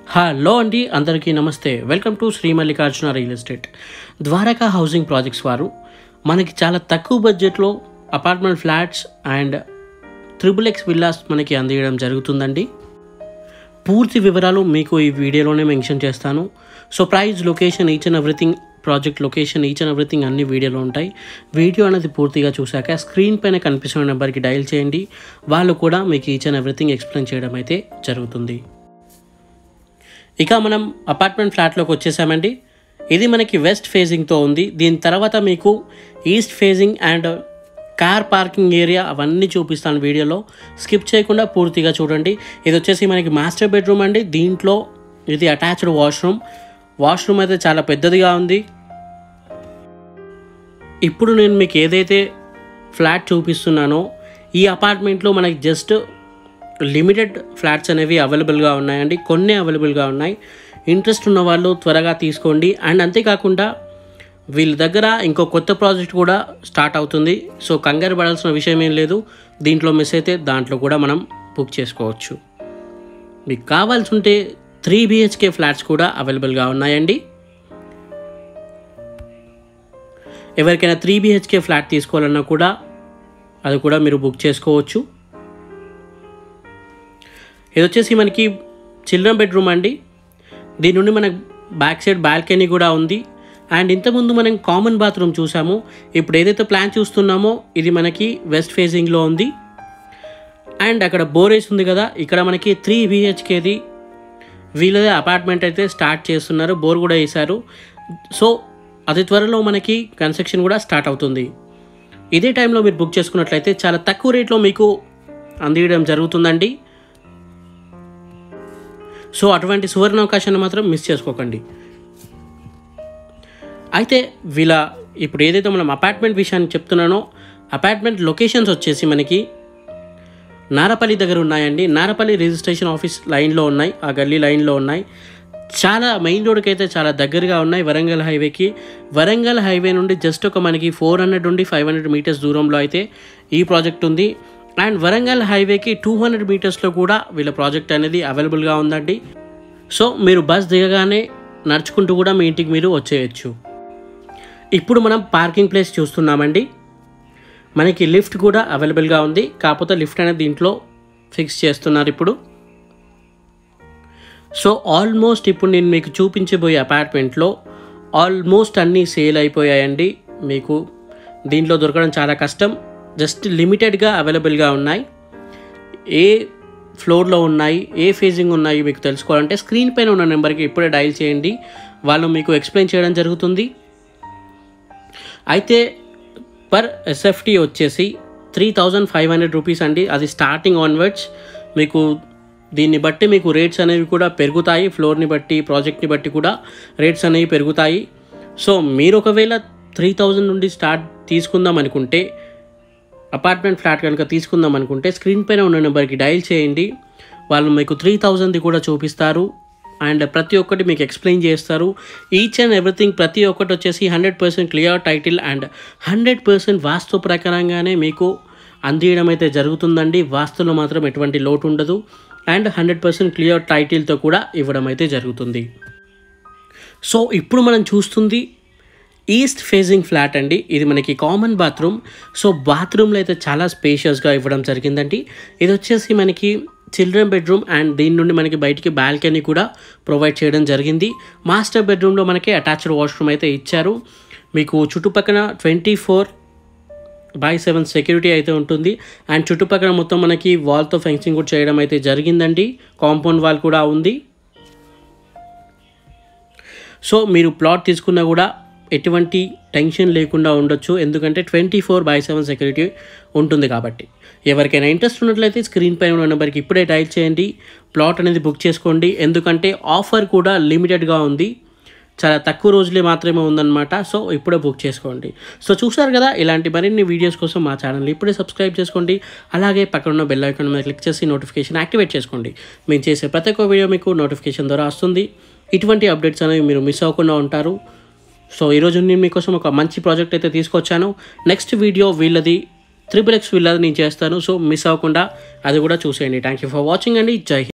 hello అండి అందరికీ నమస్తే welcome to Shri Mallikarjuna real estate Dwaraka housing projects వారు మనకి చాలా తక్కువ బడ్జెట్లో apartment flats and triple X villas మనకి అందించడం జరుగుతుందండి పూర్తి వివరాలు మీకు ఈ వీడియోలోనే మెన్షన్ చేస్తాను so price location each and everything project location each and everything అన్ని వీడియోలో ఉంటాయి వీడియో అనేది పూర్తిగా చూశాక స్క్రీన్ పైన కనిపిస్తున్న నెంబర్కి డయల్ చేయండి వాళ్ళు కూడా మీకు ఈచ్ అండ్ ఎవ్రీథింగ్ ఎక్స్ప్లెయిన్ చేయడం అయితే జరుగుతుంది ఇక మనం అపార్ట్మెంట్ ఫ్లాట్లోకి వచ్చేసామండి ఇది మనకి వెస్ట్ ఫేజింగ్తో ఉంది దీని తర్వాత మీకు east facing and car parking area అవన్నీ చూపిస్తాను వీడియోలో స్కిప్ చేయకుండా పూర్తిగా చూడండి ఇది వచ్చేసి మనకి మాస్టర్ బెడ్రూమ్ అండి దీంట్లో ఇది అటాచ్డ్ వాష్రూమ్ వాష్రూమ్ అయితే చాలా పెద్దదిగా ఉంది ఇప్పుడు నేను మీకు ఏదైతే ఫ్లాట్ చూపిస్తున్నానో ఈ అపార్ట్మెంట్లో మనకి జస్ట్ లిమిటెడ్ ఫ్లాట్స్ అనేవి అవైలబుల్గా ఉన్నాయండి కొన్ని అవైలబుల్గా ఉన్నాయి ఇంట్రెస్ట్ ఉన్న వాళ్ళు త్వరగా తీసుకోండి అండ్ అంతేకాకుండా వీళ్ళ దగ్గర ఇంకో కొత్త ప్రాజెక్ట్ కూడా స్టార్ట్ అవుతుంది సో కంగారు పడాల్సిన విషయం ఏం లేదు దీంట్లో మిస్ అయితే దాంట్లో కూడా మనం బుక్ చేసుకోవచ్చు మీకు కావాల్సి ఉంటే త్రీ బిహెచ్కే ఫ్లాట్స్ కూడా అవైలబుల్గా ఉన్నాయండి ఎవరికైనా త్రీ బిహెచ్కే ఫ్లాట్ తీసుకోవాలన్నా కూడా అది కూడా మీరు బుక్ చేసుకోవచ్చు ఇది వచ్చేసి మనకి చిల్డ్రన్ బెడ్రూమ్ అండి దీని నుండి మనకు బ్యాక్ సైడ్ బాల్కనీ కూడా ఉంది అండ్ ఇంతకుముందు మనం కామన్ బాత్రూమ్ చూసాము ఇప్పుడు ఏదైతే ప్లాన్ చూస్తున్నామో ఇది మనకి వెస్ట్ ఫేసింగ్లో ఉంది అండ్ అక్కడ బోర్ వేసి ఉంది కదా ఇక్కడ మనకి త్రీ బిహెచ్కేది వీళ్ళదే అపార్ట్మెంట్ అయితే స్టార్ట్ చేస్తున్నారు బోర్ కూడా వేశారు సో అతి త్వరలో మనకి కన్స్ట్రక్షన్ కూడా స్టార్ట్ అవుతుంది ఇదే టైంలో మీరు బుక్ చేసుకున్నట్లయితే చాలా తక్కువ రేట్లో మీకు అందియడం జరుగుతుందండి సో అటువంటి సువర్ణ అవకాశాన్ని మాత్రం మిస్ చేసుకోకండి అయితే వీళ్ళ ఇప్పుడు ఏదైతే మనం అపార్ట్మెంట్ విషయాన్ని చెప్తున్నానో అపార్ట్మెంట్ లొకేషన్స్ వచ్చేసి మనకి నారపల్లి దగ్గర ఉన్నాయండి నారపల్లి రిజిస్ట్రేషన్ ఆఫీస్ లైన్లో ఉన్నాయి ఆ గల్లీ లైన్లో ఉన్నాయి చాలా మెయిన్ రోడ్కి అయితే చాలా దగ్గరగా ఉన్నాయి వరంగల్ హైవేకి వరంగల్ హైవే నుండి జస్ట్ ఒక మనకి ఫోర్ హండ్రెడ్ నుండి ఫైవ్ హండ్రెడ్ మీటర్స్ దూరంలో అయితే ఈ ప్రాజెక్ట్ ఉంది అండ్ వరంగల్ హైవేకి టూ హండ్రెడ్ మీటర్స్లో కూడా వీళ్ళ ప్రాజెక్ట్ అనేది అవైలబుల్గా ఉందండి సో మీరు బస్ దిగగానే నడుచుకుంటూ కూడా మీ ఇంటికి మీరు వచ్చేయచ్చు ఇప్పుడు మనం పార్కింగ్ ప్లేస్ చూస్తున్నామండి మనకి లిఫ్ట్ కూడా అవైలబుల్గా ఉంది కాకపోతే లిఫ్ట్ అనేది దీంట్లో ఫిక్స్ చేస్తున్నారు ఇప్పుడు సో ఆల్మోస్ట్ ఇప్పుడు నేను మీకు చూపించబోయే అపార్ట్మెంట్లో ఆల్మోస్ట్ అన్నీ సేల్ అయిపోయాయండి మీకు దీంట్లో దొరకడం చాలా కష్టం జస్ట్ లిమిటెడ్గా అవైలబుల్గా ఉన్నాయి ఏ ఫ్లోర్లో ఉన్నాయి ఏ ఫేజింగ్ ఉన్నాయి మీకు తెలుసుకోవాలంటే స్క్రీన్ పైన ఉన్న నెంబర్కి ఇప్పుడే డయల్ చేయండి వాళ్ళు మీకు ఎక్స్ప్లెయిన్ చేయడం జరుగుతుంది అయితే పర్ ఎస్ఎఫ్టీ వచ్చేసి three thousand five hundred rupees అండి అది స్టార్టింగ్ ఆన్వర్డ్స్ మీకు దీన్ని బట్టి మీకు రేట్స్ అనేవి కూడా పెరుగుతాయి ఫ్లోర్ని బట్టి ప్రాజెక్ట్ని బట్టి కూడా రేట్స్ అనేవి పెరుగుతాయి సో మీరు ఒకవేళ త్రీ థౌజండ్ నుండి స్టార్ట్ తీసుకుందాం అనుకుంటే అపార్ట్మెంట్ ఫ్లాట్ కనుక తీసుకుందాం అనుకుంటే స్క్రీన్ పైన ఉన్న నెంబర్కి డయల్ చేయండి వాళ్ళు మీకు త్రీ థౌజండ్ది కూడా చూపిస్తారు అండ్ ప్రతి ఒక్కటి మీకు ఎక్స్ప్లెయిన్ చేస్తారు ఈచ్ అండ్ ఎవ్రీథింగ్ ప్రతి ఒక్కటి వచ్చేసి hundred percent clear title and hundred percent వాస్తు ప్రకారంగానే మీకు అందియడం అయితే జరుగుతుందండి వాస్తులో మాత్రం ఎటువంటి లోటు ఉండదు అండ్ హండ్రెడ్ పర్సెంట్ క్లియర్ టైటిల్తో కూడా ఇవ్వడం అయితే జరుగుతుంది సో ఇప్పుడు మనం చూస్తుంది ఈస్ట్ ఫేజింగ్ ఫ్లాట్ అండి ఇది మనకి కామన్ బాత్రూమ్ సో బాత్రూమ్లో అయితే చాలా స్పేషియస్గా ఇవ్వడం జరిగిందండి ఇది వచ్చేసి మనకి చిల్డ్రన్ బెడ్రూమ్ అండ్ దీని నుండి మనకి బయటికి బాల్కనీ కూడా ప్రొవైడ్ చేయడం జరిగింది మాస్టర్ బెడ్రూమ్లో మనకి అటాచ్డ్ వాష్రూమ్ అయితే ఇచ్చారు మీకు చుట్టుపక్కల twenty four by seven security అయితే ఉంటుంది అండ్ చుట్టుపక్కల మొత్తం మనకి వాల్తో ఫెన్సింగ్ కూడా చేయడం అయితే జరిగిందండి కాంపౌండ్ వాల్ కూడా ఉంది సో మీరు ప్లాట్ తీసుకున్నా కూడా ఎటువంటి టెన్షన్ లేకుండా ఉండొచ్చు ఎందుకంటే twenty four by seven security ఉంటుంది కాబట్టి ఎవరికైనా ఇంట్రెస్ట్ ఉన్నట్లయితే స్క్రీన్ పైన ఉన్న నెంబర్కి ఇప్పుడే డైల్ చేయండి ప్లాట్ అనేది బుక్ చేసుకోండి ఎందుకంటే ఆఫర్ కూడా లిమిటెడ్గా ఉంది చాలా తక్కువ రోజులే మాత్రమే ఉందన్నమాట సో ఇప్పుడే బుక్ చేసుకోండి సో చూసారు కదా ఇలాంటి మరిన్ని వీడియోస్ కోసం మా ఛానల్ ఇప్పుడే సబ్స్క్రైబ్ చేసుకోండి అలాగే పక్కన ఉన్న బెల్ ఐకాన్ మీద క్లిక్ చేసి నోటిఫికేషన్ యాక్టివేట్ చేసుకోండి మేము చేసే ప్రతి ఒక్క వీడియో మీకు నోటిఫికేషన్ ద్వారా వస్తుంది ఇటువంటి అప్డేట్స్ అనేవి మీరు మిస్ అవ్వకుండా ఉంటారు సో ఈరోజు నేను మీకోసం ఒక మంచి ప్రాజెక్ట్ అయితే తీసుకొచ్చాను నెక్స్ట్ వీడియో వీళ్ళది త్రిబుల్ ఎక్స్ వీళ్ళది నేను చేస్తాను సో మిస్ అవ్వకుండా అది కూడా చూసేయండి థ్యాంక్ యూ ఫర్ వాచింగ్ అండి జై హింద్